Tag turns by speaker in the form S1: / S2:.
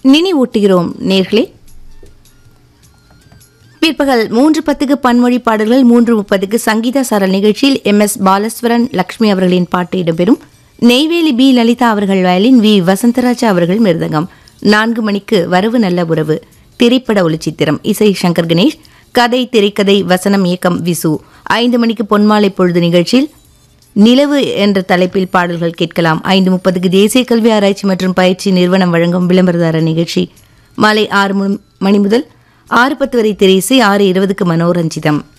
S1: நினைவூட்டுகிறோம் நேர்களே பிற்பகல் மூன்று பத்துக்கு பன்மொழி பாடல்கள் மூன்று முப்பதுக்கு சங்கீத சாரல் நிகழ்ச்சியில் எம் எஸ் பாலஸ்வரன் லக்ஷ்மி அவர்களின் பாட்டு இடம்பெறும் நெய்வேலி பி லலிதா அவர்கள் வயலின் வி வசந்தராஜா அவர்கள் மிருதங்கம் நான்கு மணிக்கு வரவு நல்ல உறவு திரைப்பட ஒளிச்சித்திரம் இசை சங்கர் கணேஷ் கதை திரைக்கதை வசனம் இயக்கம் விசு ஐந்து மணிக்கு பொன்மாலை பொழுது நிகழ்ச்சியில் நிலவு என்ற தலைப்பில் பாடல்கள் கேட்கலாம் ஐந்து முப்பதுக்கு தேசிய கல்வி ஆராய்ச்சி மற்றும் பயிற்சி நிறுவனம் வழங்கும் விளம்பரதார நிகழ்ச்சி மாலை ஆறு மு- மணி முதல் ஆறு பத்து வரை திரைசை ஆறு இருபதுக்கு மனோரஞ்சிதம்